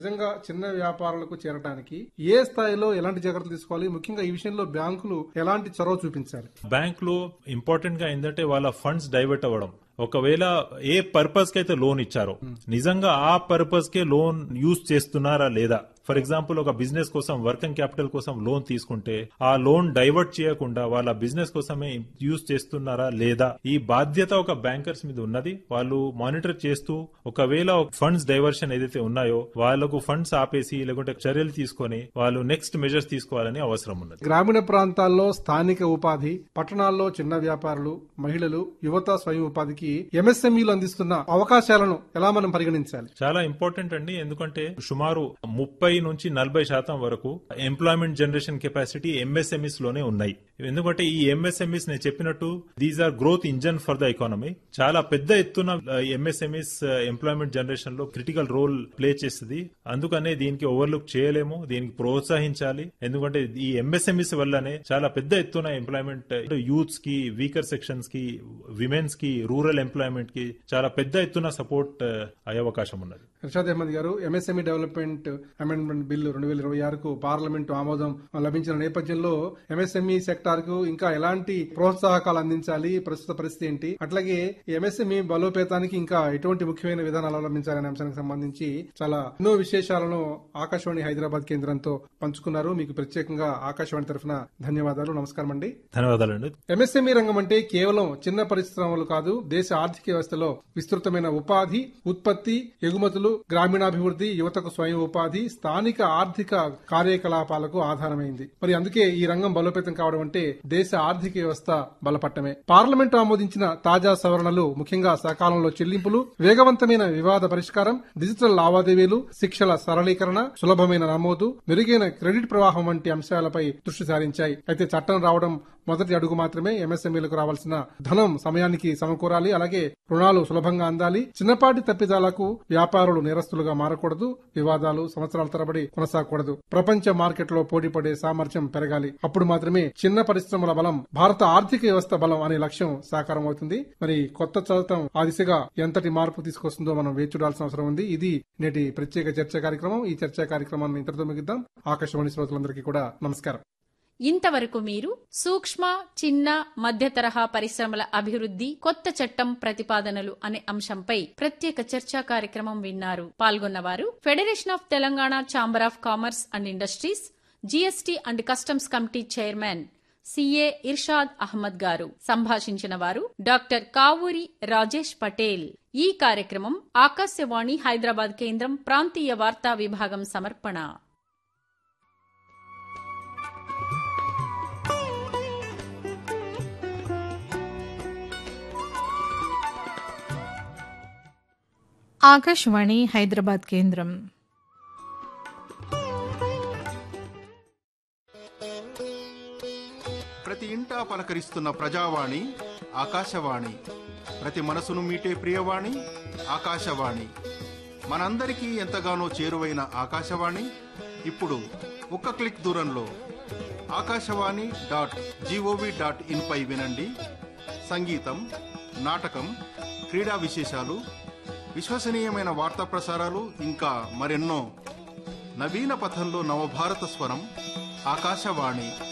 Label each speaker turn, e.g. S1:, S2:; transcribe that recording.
S1: నిజంగా చిన్న వ్యాపారాలకు చేరడానికి ఏ స్థాయిలో ఎలాంటి జాగ్రత్తలు తీసుకోవాలి ముఖ్యంగా ఈ విషయంలో బ్యాంకులు ఎలాంటి చొరవ చూపించాలి
S2: బ్యాంకులు ఇంపార్టెంట్ గా ఏంటంటే వాళ్ళ ఫండ్స్ డైవర్ట్ అవ్వడం ఒకవేళ ఏ పర్పస్ కి అయితే లోన్ ఇచ్చారో నిజంగా ఆ పర్పస్ కే లోన్ యూజ్ చేస్తున్నారా లేదా ఫర్ ఎగ్జాంపుల్ ఒక బిజినెస్ కోసం వర్కింగ్ క్యాపిటల్ కోసం లోన్ తీసుకుంటే ఆ లోన్ డైవర్ట్ చేయకుండా వాళ్ళ బిజినెస్ కోసమే యూజ్ చేస్తున్నారా లేదా ఈ బాధ్యత ఒక బ్యాంకర్స్ మీద ఉన్నది వాళ్ళు మానిటర్ చేస్తూ ఒకవేళ ఫండ్స్ డైవర్షన్ ఏదైతే ఉన్నాయో వాళ్ళకు ఫండ్స్ ఆపేసి లేకుంటే చర్యలు తీసుకొని వాళ్ళు నెక్స్ట్ మెజర్స్ తీసుకోవాలని అవసరం ఉన్నది
S1: గ్రామీణ ప్రాంతాల్లో స్థానిక ఉపాధి పట్టణాల్లో చిన్న వ్యాపారులు మహిళలు యువత స్వయం ఉపాధికి ఎంఎస్ఎంఈలు అందిస్తున్న అవకాశాలను ఎలా మనం పరిగణించాలి
S2: చాలా ఇంపార్టెంట్ అండి ఎందుకంటే సుమారు ముప్పై నుంచి నలభై శాతం వరకు ఎంప్లాయ్మెంట్ జనరేషన్ కెపాసిటీ ఎంఎస్ఎంఈస్ లోనే ఉన్నాయి ఎందుకంటే ఈ ఎంఎస్ఎంఈస్ నేను చెప్పినట్టు these are growth engine for the economy చాలా పెద్ద ఎత్తున ఎంఎస్ఎంఈస్ ఎంప్లాయ్మెంట్ జనరేషన్ లో క్రిటికల్ రోల్ ప్లే చేస్తుంది అందుకనే దీనికి ఓవర్లుక్ చేయలేము దీనికి ప్రోత్సహించాలి ఎందుకంటే ఈ ఎంఎస్ఎంఈస్ వల్లనే చాలా పెద్ద ఎత్తున ఎంప్లాయ్మెంట్ యూత్స్ కి వీకర్ సెక్షన్స్ కి విమెన్స్ కి రూరల్ ఎంప్లాయ్మెంట్ కి చాలా పెద్ద ఎత్తున సపోర్ట్ అయ్యే అవకాశం ఉన్నది
S1: ఇర్షాద్ అహ్మద్ గారు ఎంఎస్ఎంఈ డెవలప్మెంట్ అమెండ్మెంట్ బిల్లు రెండు వేల ఇరవై ఆరుకు పార్లమెంటు ఆమోదం లభించిన నేపథ్యంలో ఎంఎస్ఎంఈ సెక్టార్ కు ఇంకా ఎలాంటి ప్రోత్సాహకాలు అందించాలి ప్రస్తుత పరిస్థితి ఏంటి అట్లాగే ఎంఎస్ఎంఈ బలోపేతానికి ఇంకా ఎటువంటి ముఖ్యమైన విధానాలు అవలంబించాలనే అంశానికి సంబంధించి చాలా ఎన్నో విశేషాలను ఆకాశవాణి హైదరాబాద్ కేంద్రంతో పంచుకున్నారు మీకు ప్రత్యేకంగా ఆకాశవాణి తరఫున ధన్యవాదాలు నమస్కారం అండి
S2: ధన్యవాదాలండి
S1: ఎంఎస్ఎంఈ రంగం అంటే కేవలం చిన్న పరిశ్రమలు కాదు దేశ ఆర్థిక వ్యవస్థలో విస్తృతమైన ఉపాధి ఉత్పత్తి ఎగుమతులు గ్రామీణాభివృద్ధి యువతకు స్వయం ఉపాధి స్థానిక ఆర్థిక కార్యకలాపాలకు ఆధారమైంది మరి అందుకే ఈ రంగం బలోపేతం కావడం అంటే దేశ ఆర్థిక వ్యవస్థ బలపట్టమే పార్లమెంటు ఆమోదించిన తాజా సవరణలు ముఖ్యంగా సకాలంలో చెల్లింపులు వేగవంతమైన వివాద పరిష్కారం డిజిటల్ లావాదేవీలు శిక్షల సరళీకరణ సులభమైన నమోదు మెరుగైన క్రెడిట్ ప్రవాహం వంటి అంశాలపై దృష్టి సారించాయి అయితే చట్టం రావడం మొదటి అడుగు మాత్రమే ఎంఎస్ఎంఈలకు రావాల్సిన ధనం సమయానికి సమకూరాలి అలాగే రుణాలు సులభంగా అందాలి చిన్నపాటి తప్పిదాలకు వ్యాపారులు నేరస్తులుగా మారకూడదు వివాదాలు సంవత్సరాల తరబడి కొనసాగకూడదు ప్రపంచ మార్కెట్లో పోటీపడే సామర్థ్యం పెరగాలి అప్పుడు మాత్రమే చిన్న పరిశ్రమల బలం భారత ఆర్థిక వ్యవస్థ బలం అనే లక్ష్యం సాకారం అవుతుంది మరి కొత్త చట్టం ఆ దిశగా ఎంతటి మార్పు తీసుకొస్తుందో మనం వేచి చూడాల్సిన అవసరం ఉంది ఇది నేటి ప్రత్యేక చర్చా కార్యక్రమం ఈ చర్చా కార్యక్రమాన్ని ఇంతటితో ముగిద్దాం ఆకాశవాణి శ్రోతలందరికీ కూడా నమస్కారం
S3: ఇంతవరకు మీరు సూక్ష్మ చిన్న మధ్య తరహా పరిశ్రమల అభివృద్ధి కొత్త చట్టం ప్రతిపాదనలు అనే అంశంపై ప్రత్యేక చర్చా కార్యక్రమం విన్నారు పాల్గొన్నవారు federation of Telangana chamber of commerce and industries GST and customs committee chairman CA Irshad Ahmad garu సంభాషించిన వారు డాక్టర్ కావూరి రాజేష్ పటేల్ ఈ కార్యక్రమం ఆకాశవాణి హైదరాబాద్ కేంద్రం ప్రాంతీయ వార్తా విభాగం సమర్పణ
S4: ఆకాశవాణి హైదరాబాద్ కేంద్రం
S5: ప్రతి ఇంటా పలకరిస్తున్న ప్రజావాణి ఆకాశవాణి ప్రతి మనసును మీటే ప్రియవాణి ఆకాశవాణి మనందరికీ ఎంతగానో చేరువైన ఆకాశవాణి ఇప్పుడు ఒక్క క్లిక్ దూరంలో ఆకాశవాణి డాట్ జీఓవి డాట్ ఇన్పై వినండి సంగీతం నాటకం క్రీడా విశేషాలు విశ్వసనీయమైన వార్తా ప్రసారాలు ఇంకా మరెన్నో నవీన పథంలో నవభారత స్వరం ఆకాశవాణి